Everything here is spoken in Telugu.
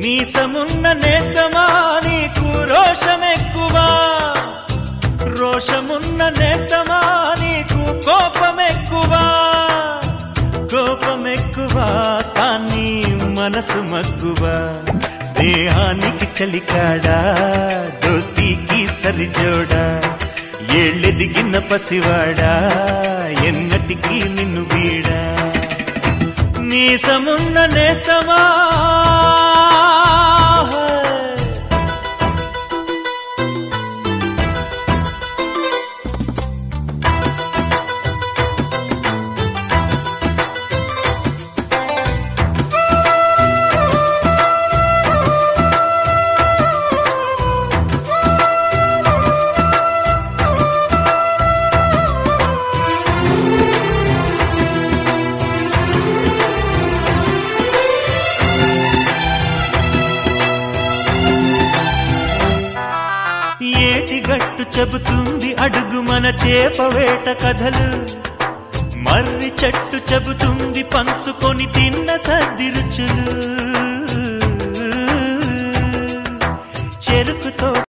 మీసమున్న నేస్తమా నీకు రోషమెక్కువా రోషమున్న నేస్తమా నీకు కోపమెక్కువా కోపమెక్కువా కానీ మనసు మక్కువా స్నేహానికి చలికాడా దోస్తీకి సరిజోడా ఏళ్ళెదిగిన పసివాడా ఎన్నటికీ నిన్ను వీడా మీసమున్న నేస్తమా ఏటిగట్టు చెబుతుంది అడుగు మన చేప వేట కథలు మర్రి చెట్టు చెబుతుంది పంచుకొని తిన్న సర్ది రుచులు చెరుకుతో